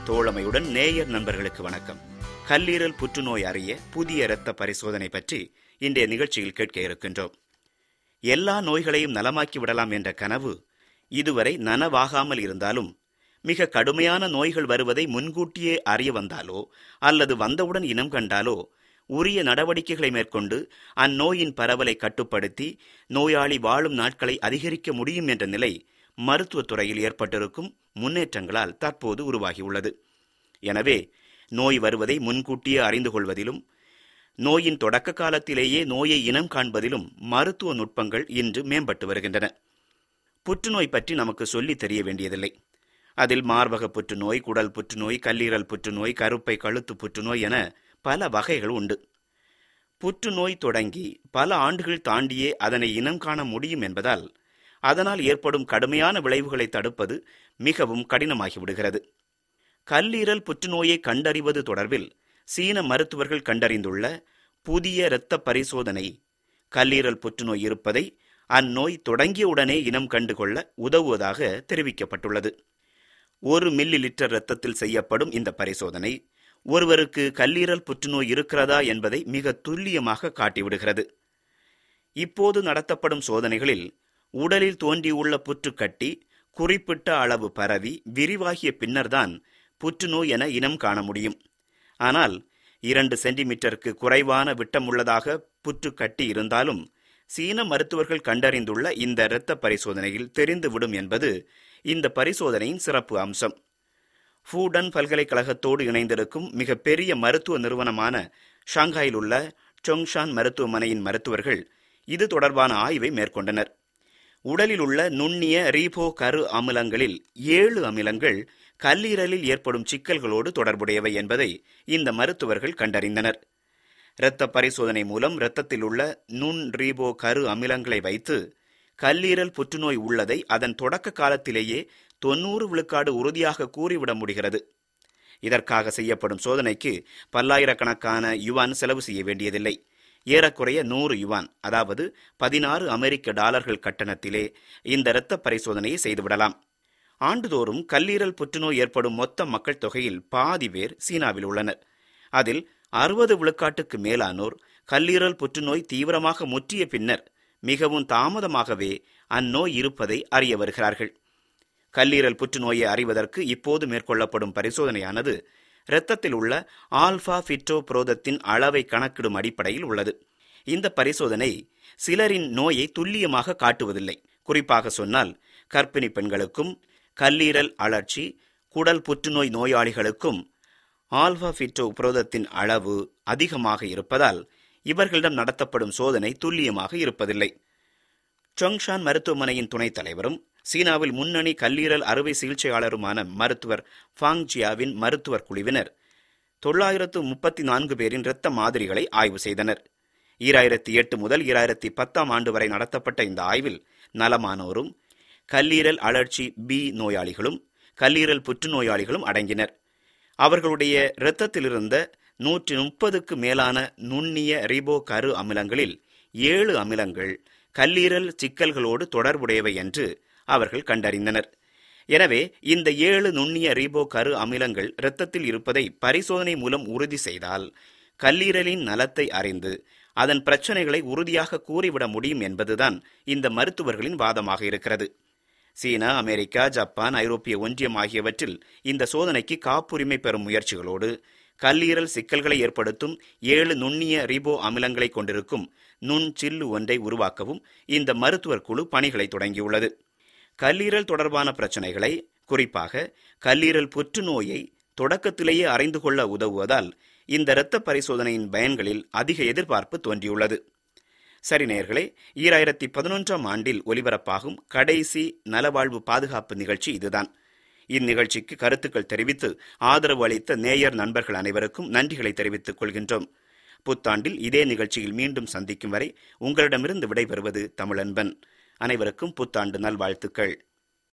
தோழமையுடன் நேயர் நண்பர்களுக்கு வணக்கம் கல்லீரல் புற்றுநோய் அறிய புதிய இரத்த பரிசோதனை பற்றி இன்றைய நிகழ்ச்சியில் கேட்க இருக்கின்றோம் எல்லா நோய்களையும் நலமாக்கி விடலாம் என்ற கனவு இதுவரை நனவாகாமல் இருந்தாலும் மிக கடுமையான நோய்கள் வருவதை முன்கூட்டியே அறிய வந்தாலோ அல்லது வந்தவுடன் இனம் கண்டாலோ உரிய நடவடிக்கைகளை மேற்கொண்டு அந்நோயின் பரவலை கட்டுப்படுத்தி நோயாளி வாழும் நாட்களை அதிகரிக்க முடியும் என்ற நிலை மருத்துவத் துறையில் ஏற்பட்டிருக்கும் முன்னேற்றங்களால் தற்போது உருவாகியுள்ளது எனவே நோய் வருவதை முன்கூட்டியே அறிந்து கொள்வதிலும் நோயின் தொடக்க காலத்திலேயே நோயை இனம் காண்பதிலும் மருத்துவ நுட்பங்கள் இன்று மேம்பட்டு வருகின்றன புற்றுநோய் பற்றி நமக்கு சொல்லி தெரிய வேண்டியதில்லை அதில் மார்பக புற்றுநோய் குடல் புற்றுநோய் கல்லீரல் புற்றுநோய் கருப்பை கழுத்து புற்றுநோய் என பல வகைகள் உண்டு புற்றுநோய் தொடங்கி பல ஆண்டுகள் தாண்டியே அதனை இனம் காண முடியும் என்பதால் அதனால் ஏற்படும் கடுமையான விளைவுகளை தடுப்பது மிகவும் கடினமாகிவிடுகிறது கல்லீரல் புற்றுநோயை கண்டறிவது தொடர்பில் சீன மருத்துவர்கள் கண்டறிந்துள்ள புதிய இரத்த பரிசோதனை கல்லீரல் புற்றுநோய் இருப்பதை அந்நோய் தொடங்கியவுடனே இனம் கண்டுகொள்ள உதவுவதாக தெரிவிக்கப்பட்டுள்ளது ஒரு மில்லி லிட்டர் இரத்தத்தில் செய்யப்படும் இந்த பரிசோதனை ஒருவருக்கு கல்லீரல் புற்றுநோய் இருக்கிறதா என்பதை மிக துல்லியமாக காட்டிவிடுகிறது இப்போது நடத்தப்படும் சோதனைகளில் உடலில் தோன்றியுள்ள புற்றுக்கட்டி குறிப்பிட்ட அளவு பரவி விரிவாகிய பின்னர்தான் புற்றுநோய் என இனம் காண முடியும் ஆனால் இரண்டு சென்டிமீட்டருக்கு குறைவான விட்டமுள்ளதாக புற்றுக்கட்டி இருந்தாலும் சீன மருத்துவர்கள் கண்டறிந்துள்ள இந்த இரத்த பரிசோதனையில் தெரிந்துவிடும் என்பது இந்த பரிசோதனையின் சிறப்பு அம்சம் ஃபூடன் பல்கலைக்கழகத்தோடு இணைந்திருக்கும் மிக பெரிய மருத்துவ நிறுவனமான ஷாங்காயில் உள்ள சொங்ஷான் மருத்துவமனையின் மருத்துவர்கள் இது தொடர்பான ஆய்வை மேற்கொண்டனர் உடலில் உள்ள நுண்ணிய ரீபோ கரு அமிலங்களில் ஏழு அமிலங்கள் கல்லீரலில் ஏற்படும் சிக்கல்களோடு தொடர்புடையவை என்பதை இந்த மருத்துவர்கள் கண்டறிந்தனர் இரத்த பரிசோதனை மூலம் இரத்தத்தில் உள்ள நுண் ரீபோ கரு அமிலங்களை வைத்து கல்லீரல் புற்றுநோய் உள்ளதை அதன் தொடக்க காலத்திலேயே தொன்னூறு விழுக்காடு உறுதியாக கூறிவிட முடிகிறது இதற்காக செய்யப்படும் சோதனைக்கு பல்லாயிரக்கணக்கான யுவான் செலவு செய்ய வேண்டியதில்லை ஏறக்குறைய நூறு யுவான் அதாவது பதினாறு அமெரிக்க டாலர்கள் கட்டணத்திலே இந்த இரத்த பரிசோதனையை செய்துவிடலாம் ஆண்டுதோறும் கல்லீரல் புற்றுநோய் ஏற்படும் மொத்த மக்கள் தொகையில் பாதி பேர் சீனாவில் உள்ளனர் அதில் அறுபது விழுக்காட்டுக்கு மேலானோர் கல்லீரல் புற்றுநோய் தீவிரமாக முற்றிய பின்னர் மிகவும் தாமதமாகவே அந்நோய் இருப்பதை அறிய வருகிறார்கள் கல்லீரல் புற்றுநோயை அறிவதற்கு இப்போது மேற்கொள்ளப்படும் பரிசோதனையானது இரத்தத்தில் உள்ள ஆல்பா ஃபிட்டோ புரோதத்தின் அளவை கணக்கிடும் அடிப்படையில் உள்ளது இந்த பரிசோதனை சிலரின் நோயை துல்லியமாக காட்டுவதில்லை குறிப்பாக சொன்னால் கர்ப்பிணி பெண்களுக்கும் கல்லீரல் அழற்சி குடல் புற்றுநோய் நோயாளிகளுக்கும் ஆல்பா ஃபிட்டோ புரோதத்தின் அளவு அதிகமாக இருப்பதால் இவர்களிடம் நடத்தப்படும் சோதனை துல்லியமாக இருப்பதில்லை சொங்ஷான் மருத்துவமனையின் துணைத் தலைவரும் சீனாவில் முன்னணி கல்லீரல் அறுவை சிகிச்சையாளருமான மருத்துவர் ஃபாங் ஜியாவின் மருத்துவர் குழுவினர் தொள்ளாயிரத்து முப்பத்தி நான்கு பேரின் இரத்த மாதிரிகளை ஆய்வு செய்தனர் ஈராயிரத்தி எட்டு முதல் ஈராயிரத்தி பத்தாம் ஆண்டு வரை நடத்தப்பட்ட இந்த ஆய்வில் நலமானோரும் கல்லீரல் அழற்சி பி நோயாளிகளும் கல்லீரல் புற்றுநோயாளிகளும் அடங்கினர் அவர்களுடைய இரத்தத்தில் இருந்த நூற்றி முப்பதுக்கு மேலான நுண்ணிய ரிபோ கரு அமிலங்களில் ஏழு அமிலங்கள் கல்லீரல் சிக்கல்களோடு தொடர்புடையவை என்று அவர்கள் கண்டறிந்தனர் எனவே இந்த ஏழு நுண்ணிய ரீபோ கரு அமிலங்கள் இரத்தத்தில் இருப்பதை பரிசோதனை மூலம் உறுதி செய்தால் கல்லீரலின் நலத்தை அறிந்து அதன் பிரச்சனைகளை உறுதியாக கூறிவிட முடியும் என்பதுதான் இந்த மருத்துவர்களின் வாதமாக இருக்கிறது சீனா அமெரிக்கா ஜப்பான் ஐரோப்பிய ஒன்றியம் ஆகியவற்றில் இந்த சோதனைக்கு காப்புரிமை பெறும் முயற்சிகளோடு கல்லீரல் சிக்கல்களை ஏற்படுத்தும் ஏழு நுண்ணிய ரிபோ அமிலங்களை கொண்டிருக்கும் நுண் சில்லு ஒன்றை உருவாக்கவும் இந்த மருத்துவர் குழு பணிகளை தொடங்கியுள்ளது கல்லீரல் தொடர்பான பிரச்சனைகளை குறிப்பாக கல்லீரல் புற்றுநோயை தொடக்கத்திலேயே அறிந்து கொள்ள உதவுவதால் இந்த இரத்த பரிசோதனையின் பயன்களில் அதிக எதிர்பார்ப்பு தோன்றியுள்ளது சரி நேயர்களே ஈராயிரத்தி பதினொன்றாம் ஆண்டில் ஒலிபரப்பாகும் கடைசி நலவாழ்வு பாதுகாப்பு நிகழ்ச்சி இதுதான் இந்நிகழ்ச்சிக்கு கருத்துக்கள் தெரிவித்து ஆதரவு அளித்த நேயர் நண்பர்கள் அனைவருக்கும் நன்றிகளை தெரிவித்துக் கொள்கின்றோம் புத்தாண்டில் இதே நிகழ்ச்சியில் மீண்டும் சந்திக்கும் வரை உங்களிடமிருந்து விடைபெறுவது தமிழன்பன் அனைவருக்கும் புத்தாண்டு நல்வாழ்த்துக்கள்